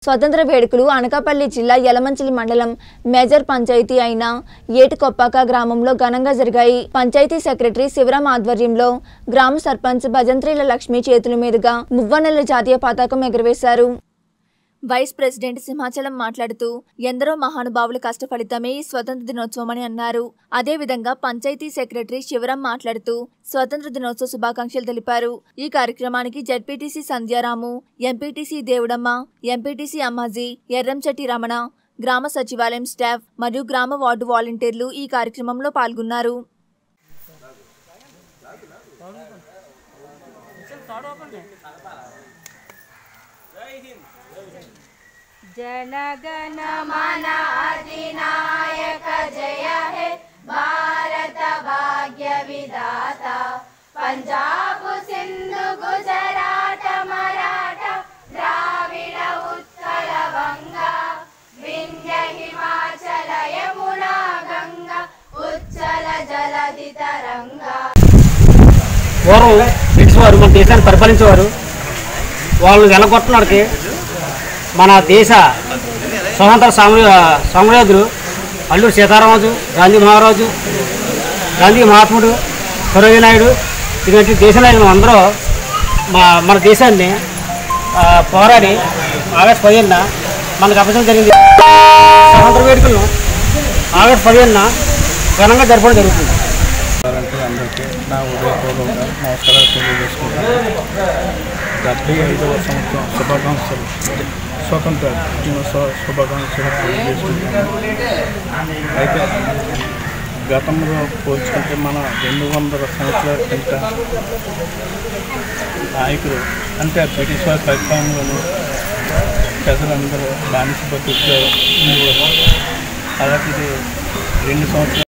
స్వతంత్ర వేడుకలు అనకాపల్లి జిల్లా యలమంచిలి మండలం మేజర్ పంచాయతీ అయిన ఏటుకొప్పాక గ్రామంలో ఘనంగా జరిగాయి పంచాయతీ సెక్రటరీ శివరాం ఆధ్వర్యంలో గ్రామ సర్పంచ్ భజంత్రీల లక్ష్మి చేతుల మీదుగా మువ్వన్నెల జాతీయ పతాకం ఎగురవేశారు వైస్ ప్రెసిడెంట్ సింహాచలం మాట్లాడుతూ ఎందరో మహానుభావుల కష్ట ఫలితమే ఈ స్వతంత్ర దినోత్సవం అని అన్నారు అదేవిధంగా పంచాయతీ సెక్రటరీ శివరాం మాట్లాడుతూ స్వతంత్ర దినోత్సవ శుభాకాంక్షలు తెలిపారు ఈ కార్యక్రమానికి ZPTC Sandhyaramu MPTC Devudamma MPTC Ammaji Erramchetti Ramana గ్రామ సచివాలయం స్టాఫ్ మరియు గ్రామ వార్డు వాలంటీర్లు ఈ కార్యక్రమంలో పాల్గొన్నారు జనగణ మన అధినాయక జయ హే భారత భాగ్య విధాత పంజాబ్ సింధు గుజరాట మరాఠ ద్రావిడ ఉత్కల వంగ వింధ్య హిమాచల యమునా గంగా ఉచ్చల జలధి తరంగా పూర్వం బ్రిటిష్ వారు మన దేశాన్ని పరిపాలించేవారు వాళ్ళు వెలగొట్టడానికి మన దేశ స్వతంత్ర సామ్ర సామ్రాజ్యులు అల్లూరు సీతారామరాజు గాంధీ మహారాజు గాంధీ మహాత్ముడు సరోజి నాయుడు ఇటువంటి దేశ నాయకులు అందరూ మా మన దేశాన్ని ఆ, పోరాడి ఆగస్టు పదిహేనున మనకు అప్పచడం జరిగింది స్వతంత్ర వేడుకలను ఆగస్టు పదిహేనున ఘనంగా జరపడం జరుగుతుంది అంటే అందరికీ నా ఉదయపూర్వక నమస్కారాలు తెలియజేసుకుంటాను డెబ్బై ఐదవ సంవత్సరం శుభాకాంక్షలు స్వతంత్ర దినోత్సవ శుభాకాంక్షలు తెలియజేసుకుంటాను అయితే గతంలో పోల్చుకుంటే మన రెండు వందల సంవత్సరాల కింద నాయకులు అంటే బ్రిటిష్ వారి పరిపాలనలో ప్రజలందరూ బానిస బతుకుతూ ఉండేవారు అలాంటిది రెండు సంవత్సరాలు